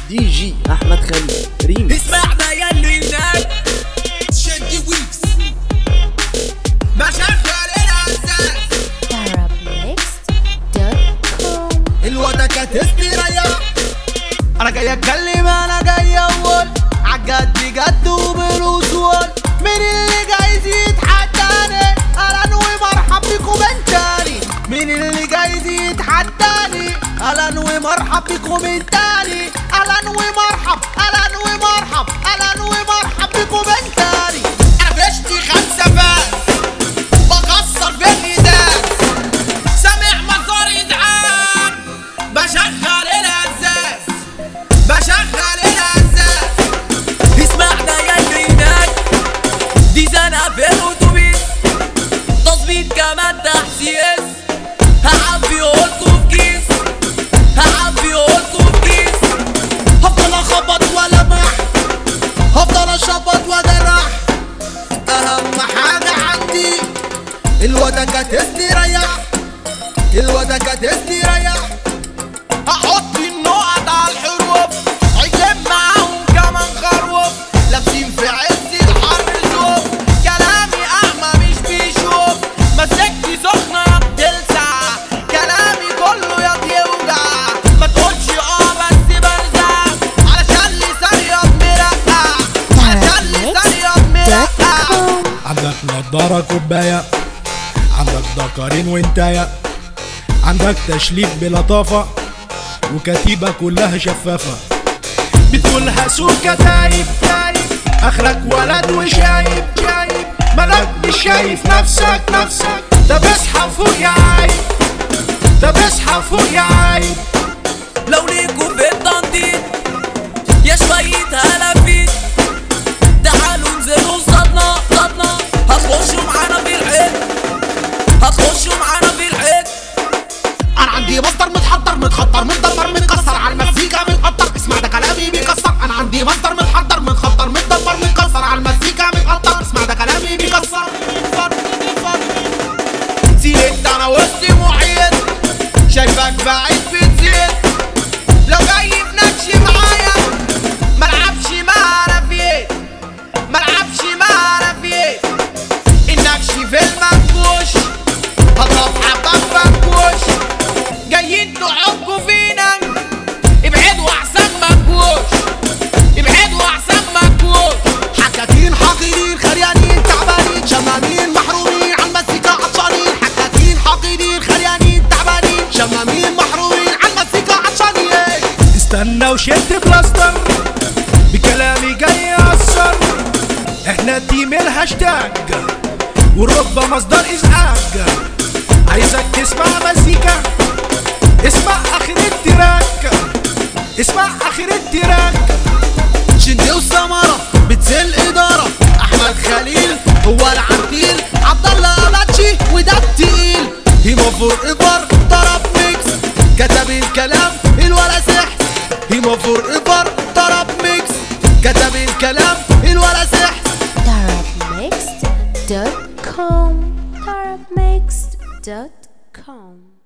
دي جي احمد خليل ريمي اسمعنا يا اللي هناك شدي ويكس ما شغل الاساس arabmixed.com الوضع كانت استريح انا جاي اتكلم انا جاي اول عالجد جد وبالوصول مين اللي جايز يتحداني اهلا ومرحب بكم من تاني مين اللي جايز يتحداني اهلا ومرحب بكم من تاني اهلا ومرحب اهلا ومرحب اهلا ومرحب بكم من تاني انا فشتي خمسة فاس بكسر في الميزان سامع مزار ازعاج بشغل الاساس بشغل الاساس اسمعنا يا اللي هناك دي زنقة في الأتوبيس تظبيط كمان تحسيس هعبي قولكوا في كيس هعبي قولكوا في كيس هفضل اخبط والمح هفضل اشبط وادرح اهم حاجة عندي الوضع كانت استريح الوضع كانت استريح هحط النقط على الحروف عيب معاهم كمان خروف لابسين في عز الحر شوف كلامي اعمى مش بيشوف مسكتي سخنة يا بتلسع كلامي كله يا بيوجع ما تقولش اه بس برزع علشان لساني مرقع علشان لساني مرقع arabmixed.com عندك نضارة كوباية عندك دكارين وانتاية عندك تشليف بلطافة وكتيبة كلها شفافة بتقولها سوق كتايب اخرك ولد وشايب شايب مالك مش شايف نفسك نفسك ده بصحى فوق يا عيب ده بصحى فوق يا عيب لو ليكوا في التنطيط يا شوية هلافيت تعالوا انزلوا صدنا صدنا هتخشوا معانا في الحيط هتخشوا معانا في الحيط انا عندي مصدر متحضر متخطر متدمر متكسر على المزيكا متقطر اسمع ده كلامي بيكسر انا عندي مصدر متحضر متخطر متدمر متكسر على المزيكا متقطر اسمع ده كلامي بيكسر زيت انا وسط محيط شايفك بعيد بتزيد لو جاي بنكش معايا ملعبش معانا فيه ملعبش معانا فيه النكش في المنكوش هضرب حبك فنكوش جايين تحكوا فينا ابعدوا احسن منكوش ابعدوا احسن منكوش حكاتين حاقدين خريانين تعبانين شمامين محرومين على المزيكا عطشانين حكاتين حاقدين خريانين تعبانين شمامين محرومين على المزيكا عطشانين استنى وشد بلاستر بكلامي جاي يأثر احنا تيم الهاشتاج والركبة مصدر ازعاج عايزك تسمع مزيكا اسمع اخر التراك اسمع اخر التراك شندي وسمرة بتسل إدارة أحمد خليل هو العنتيل عبد الله باتشي وده التقيل هيما فور ايفر ضرب ميكس كتب الكلام الولا سحر هيما فور ايفر ضرب ميكس كتب الكلام الولا سحر arabmixed.com arabmixed.com